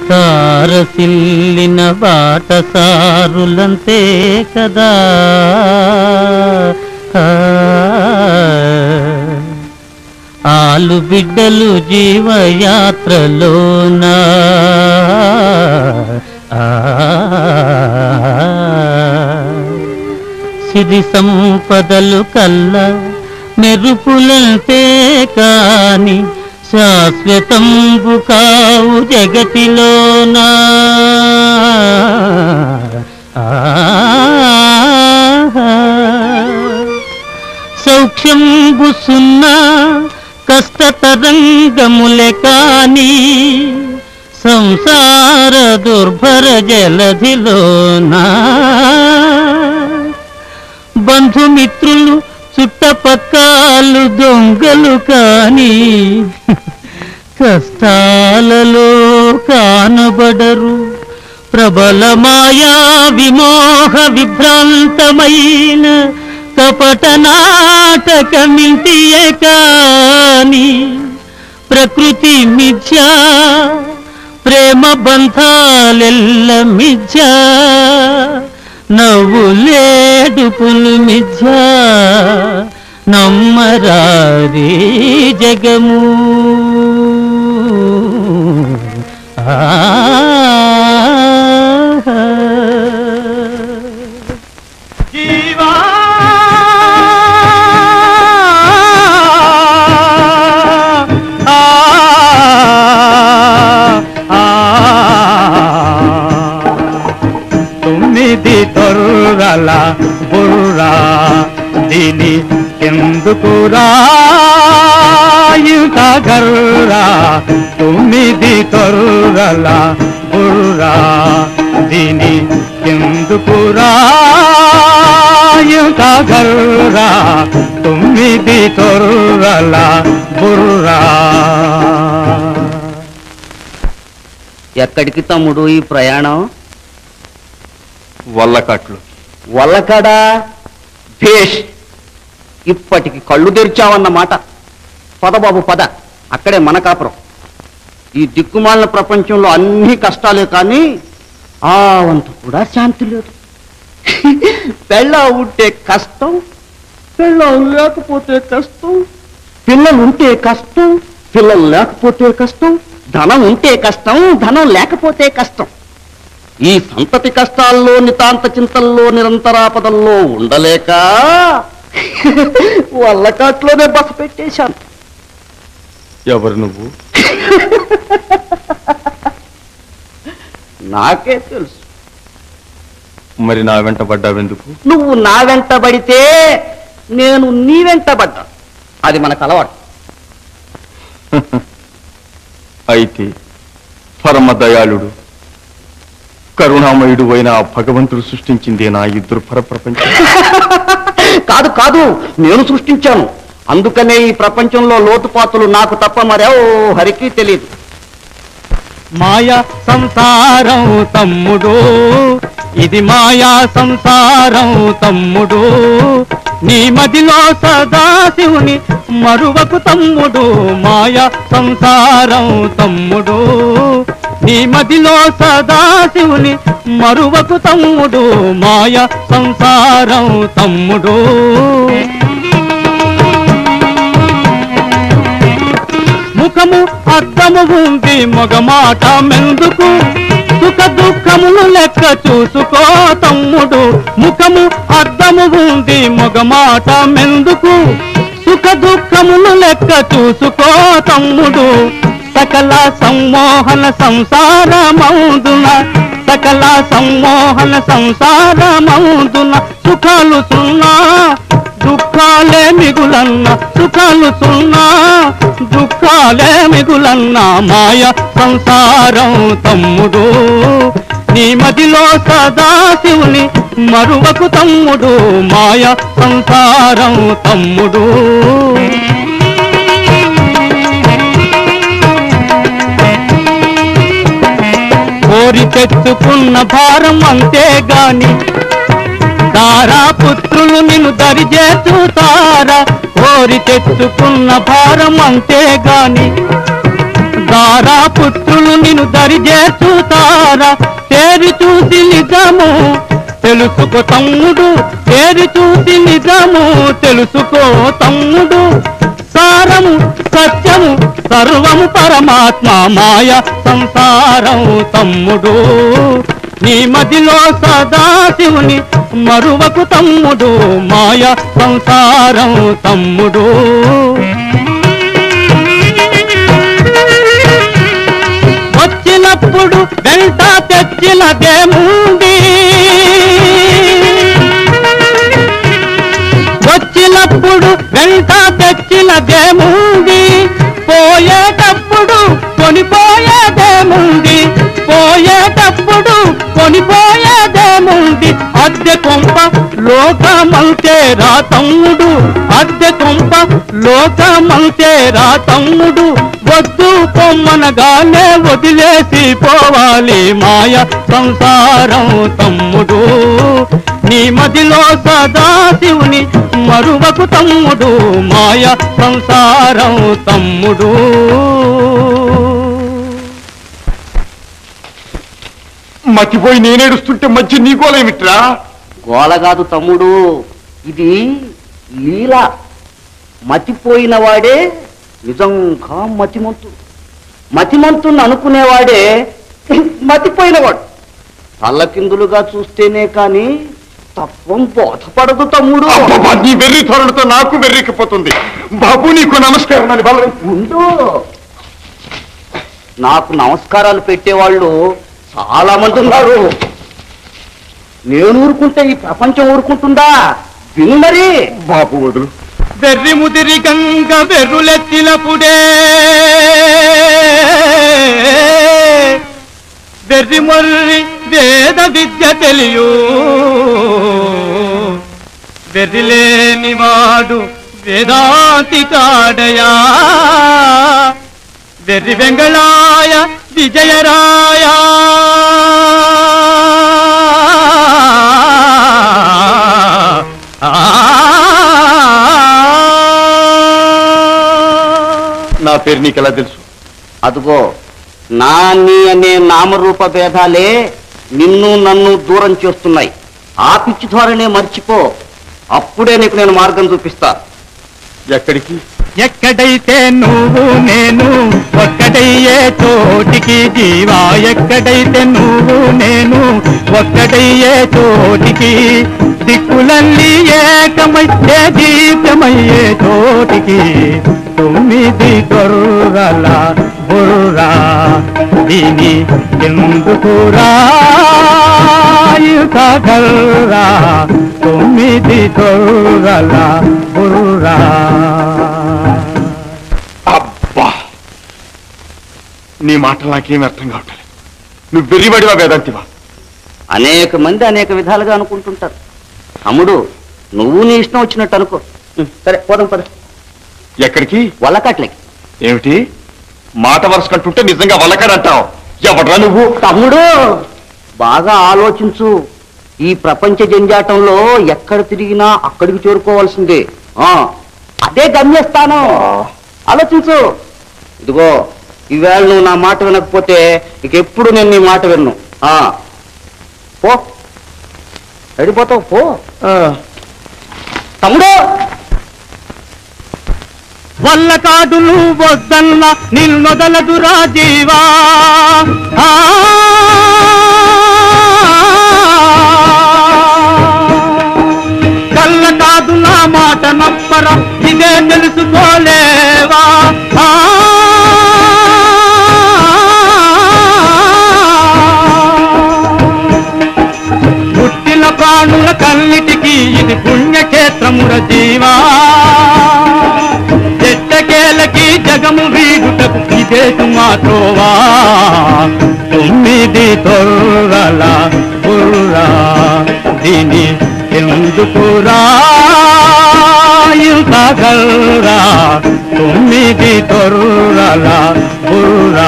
తారసిల్లిన బాటసారులంతే కదా ఆ, ఆలు బిడ్డలు జీవయాత్రలోనా ఆ, సిరి సంపదలు కల్ల మెరుపులంతే కాని శాశ్వతంబు కావు జగతిలోనా ఆ, సౌఖ్యంబు సున్నా కష్టతరంగములే కాని సంసార దుర్భర జలధిలోనా బంధుమిత్రులు చుట్టపక్కాలు దొంగలు కాని కష్టాలలో కానబడరు ప్రబల మాయా విమోహ విభ్రాంతమైన కపట నాటకమింటియే కాని ప్రకృతి మిథ్యా ప్రేమ బంధాలెల్ల మిథ్యా నవ్వులేడుపులు మిథ్యా నమ్మరారి జగము జీవా ఆ, ఆ, తొమ్మిది తొర్రల బుర్రా దీని ఎందుకురా ఇంత గర్రా తొమ్మిది తొర్రల బుర్రా దీని ఎందుకురా ఇంత గర్రా తొమ్మిది తొర్రల బుర్రా ఎక్కడికి తమ్ముడు ఈ ప్రయాణం వల్లకట్లు వల్లకాడా భేష్ ఇప్పటికి కళ్ళు తెరిచావన్నమాట పద బాబు పద అక్కడే మన కాపురం ఈ దిక్కుమాలిన ప్రపంచంలో అన్ని కష్టాలే కానీ ఆ వంతు కూడా శాంతి లేదు పెళ్ళ ఉంటే కష్టం పెళ్ళ లేకపోతే కష్టం పిల్లలు ఉంటే కష్టం పిల్లలు లేకపోతే కష్టం ధనం ఉంటే కష్టం ధనం లేకపోతే కష్టం ఈ సంతతి కష్టాల్లో నితాంత చింతల్లో నిరంతరాపదల్లో ఉండలేక వల్లకాట్లోనే బస పెట్టేశాను ఎవరు నువ్వు నాకే తెలుసు మరి నా వెంట పడ్డావెందుకు నువ్వు నా వెంట పడితే నేను నీ వెంట పడ్డా అది మనకు అలవాటు అయితే పరమ దయాళుడు కరుణామయుడు అయిన ఆ భగవంతుడు సృష్టించిందే నా ఈ దుర్భర ప్రపంచం కాదు కాదు నేను సృష్టించాను అందుకనే ఈ ప్రపంచంలో లోతుపాతులు నాకు తప్ప మరెవో హరికి తెలియదు మాయా సంసారం తమ్ముడు ఇది మాయా సంసారం తమ్ముడు నీ మదిలో సదాశివుని మరువకు తమ్ముడు మాయా సంసారం తమ్ముడు నీ మదిలో సదాశివుని మరువకు తమ్ముడు మాయా సంసారం తమ్ముడు ముఖము అద్దము ఉంది మొగమాట మెందుకు సుఖ దుఃఖములు లెక్క చూసుకో తమ్ముడు ముఖము అద్దము ఉంది మొగమాట మెందుకు సుఖ దుఃఖములు లెక్క చూసుకో తమ్ముడు సకల సమ్మోహన సంసారమౌదున సకల సమ్మోహన సంసారమౌదున సుఖాలు సున్నా దుఃఖాలే మిగులన్న సుఖాలు సున్నా దుఃఖాలే మిగులన్న మాయ సంసారం తమ్ముడు నీ మదిలో సదాశివుని మరువకు తమ్ముడు మాయ సంసారం తమ్ముడు కోరి తెచ్చుకున్న భారం అంతేగాని తారా పుత్రులు నిన్ను దరిచేచుతారా కోరి తెచ్చుకున్న భారం అంతేగాని తారా పుత్రులు నిన్ను దరిచేర్చుతారా తేరి చూసి నిజము తెలుసుకో తమ్ముడు తేరి చూసి నిజము తెలుసుకో తమ్ముడు సారము సత్యము సర్వము పరమాత్మ మాయ సంసారం తమ్ముడు నీ మదిలో సదాశివుని మరువకు తమ్ముడు మాయ సంసారం తమ్ముడు వచ్చినప్పుడు వెంట తెచ్చినదేముంది వచ్చినప్పుడు వెంట తెచ్చినదేముంది పోయేటప్పుడు కొనిపోయేదేముంది పోయేటప్పుడు కొనిపోయేదేముంది అద్దె కొంప లోకమంతేరా తమ్ముడు అద్దె కొంప లోకమంతేరా తమ్ముడు వద్దు పొమ్మనగానే వదిలేసి పోవాలి మాయ సంసారం తమ్ముడు నీ మదిలో సదాశివుని మరువకు తమ్ముడు మాయ సంసారం తమ్ముడు మతిపోయి నేనేడుస్తుంటే మధ్య నీకోలేమిట్రా గోల కాదు తమ్ముడు ఇది లీల మతిపోయిన వాడే నిజంగా మతిమంతుడు మతిమంతుని అనుకునేవాడే మతిపోయినవాడు తల్లకిందులుగా చూస్తేనే కాని తత్వం బోధపడదు తమ్ముడు అబ్బబ్బా, నీ వెర్రి ధోరణితో నాకు వెర్రికిపోతుంది బాబు నీకు నమస్కారం అని బలం ఉండు నాకు నమస్కారాలు పెట్టేవాళ్ళు చాలా మంది ఉన్నారు నేను ఊరుకుంటే ఈ ప్రపంచం ఊరుకుంటుందా విను మరి బాబు వదులు వెర్రి ముదిరి గంగ వెర్రులెత్తినప్పుడే వెర్రి మొర్రి వేద విద్య తెలియు వెర్రి లేని వాడు వేదాంతి కాడయా వెర్రి వెంగళాయ విజయరాయ నా పేరు నీకెలా తెలుసు అదుగో నా నీ అనే నామరూప భేదాలే నిన్ను నన్ను దూరం చేస్తున్నాయి ఆ పిచ్చి ధోరణే మర్చిపో అప్పుడే నీకు నేను మార్గం చూపిస్తా ఎక్కడికి ఎక్కడైతే నువ్వు నేను ఒక్కడయ్యే చోటికి జీవా ఎక్కడైతే నువ్వు నేను ఒక్కడయ్యే చోటికి దిక్కులన్నీ ఏకమయ్యే దీపమయ్యే చోటికి తొమ్మిది గొర్రల బుర్రా దీని ఎందుకురా కర్రా తొమ్మిది గొర్రల బుర్రా అబ్బా నీ మాటలు నాకేం అర్థం కావట్లేదు నువ్వు వెర్రివాడివా వేదాంతివా అనేక మంది అనేక విధాలుగా అనుకుంటుంటారు తమ్ముడు నువ్వు నీ ఇష్టం వచ్చినట్టు అనుకో ఉం, సరే పోదాం పద ఎక్కడికి వల్లకట్లకి ఏమిటి మాట వరుస కంటుంటే నిజంగా వల్లకాడంటావు ఎవడ్రా నువ్వు తమ్ముడు బాగా ఆలోచించు ఈ ప్రపంచ జంజాటంలో ఎక్కడ తిరిగినా అక్కడికి చేరుకోవాల్సిందే ఆ అదే గమ్యస్థానం ఆలోచించు ఇదిగో ఈవేళ నువ్వు నా మాట వినకపోతే ఇక ఎప్పుడు నేను నీ మాట విన్ను ఆ పో వెళ్ళిపోతావు పో తమ్ముడు వల్ల కాదులు వద్దన్న నిన్నొదలదు రాజీవా ఆ! కళ్ళ కాదు నా మాట నప్పర ఇదే తెలుసుకోలేవా ఆ! పుట్టిన ప్రాణుల కన్నిటికి ఇది పుణ్యక్షేత్రముర జీవా చెట్టకేలకి జగము వీడుటకు ఇదే మాత్రోవా తొమ్మిది తొర్రల బుర్రా దీని ఎందుకురా ఇంత గల్రా తొమ్మిది తొర్రల బుర్రా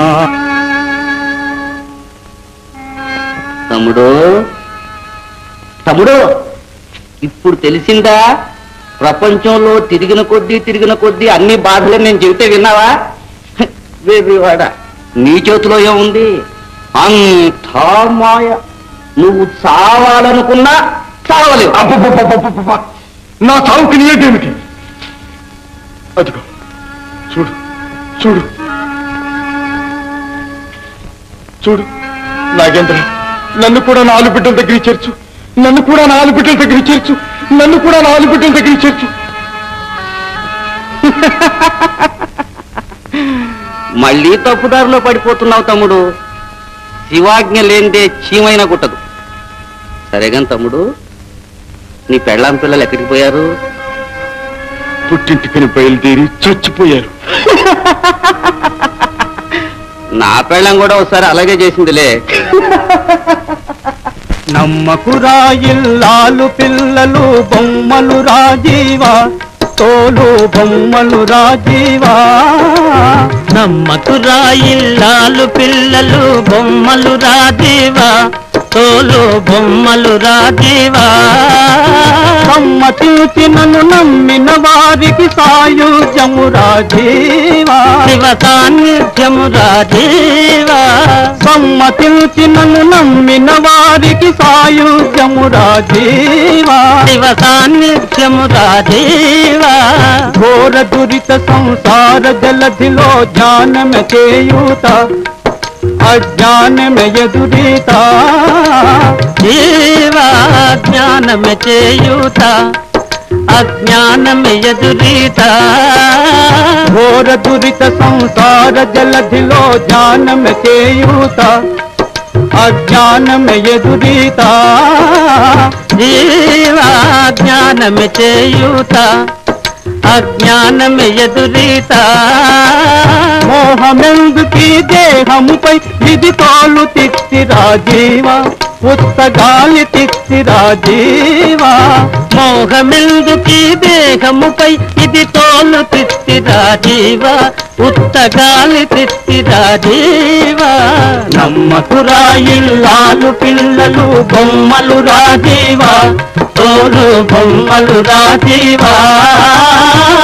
తమ్ముడు తమ్ముడు ఇప్పుడు తెలిసిందా ప్రపంచంలో తిరిగిన కొద్దీ తిరిగిన కొద్దీ అన్ని బాధలు నేను చెబితే విన్నావా వెర్రివాడ నీ చేతిలో ఏముంది అంతా మాయ నువ్వు చావాలనుకున్నా చావలేవు అబ్బబ్బబ్బబ్బబ్బబ్బ! నా చావుకి నీయేమిటి అదిగో చూడు చూడు చూడు నాగేంద్ర నన్ను కూడా నా ఆలుబిడ్డల దగ్గర చేర్చు నన్ను కూడా నా ఆలుబిడ్డల దగ్గర చేర్చు నన్ను కూడా నా ఆలుబిడ్డల దగ్గర చేర్చు మళ్ళీ తప్పుదారిలో పడిపోతున్నావు తమ్ముడు శివాజ్ఞ లేనిదే చీమైనా కుట్టదు సరేగాని తమ్ముడు నీ పెళ్ళాం పిల్లలు ఎక్కడికి పోయారు పుట్టింటికని బయలుదేరి చచ్చిపోయారు నా పెళ్ళం కూడా ఒకసారి అలాగే చేసిందిలే నమ్మకురా ఇల్లాలు పిల్లలు బొమ్మలు రాజీవా తోలు బొమ్మలు రాజీవా నమ్మకు రాయిల్లాలు పిల్లలు బొమ్మలు రాజీవా తోలు బొమ్మలు రాజీవా సమ్మతించినను నమ్మిన వారికి సాయుధ్యము రాజీవా శివ సాన్నిధ్యము రాజీవా సమ్మతించినను నమ్మిన వారికి సాయుధ్యము రాజీవా శివ సాన్నిధ్యము రాజీవా ఘోర దురిత సంసార జలధిలో జ్ఞానమ చేయూత అజ్ఞానమ ఎదురీత జీవా జ్ఞానమే చేయూత అజ్ఞానమే ఎదురీత ఘోర దురిత సంసార జలధిలో జ్ఞానమ చేయూత అజ్ఞానమ ఎదురీత జీవా జ్ఞానమే చేయూత అజ్ఞానమే ఎదురీత మోహమెందుకీ దేహముపై ఇది తోలు తిక్సి రాజీవా ఉత్తగాలి తిక్సి రాజీవా మోహమెందుకీ దేహముపై ఇది తోలు తిత్తి రాజీవా ఉత్తగాలి తిత్తి రాజీవా నమ్మకురా ఇల్లాలు పిల్లలు బొమ్మలు రాజీవా తోలు బొమ్మలు రాజీవా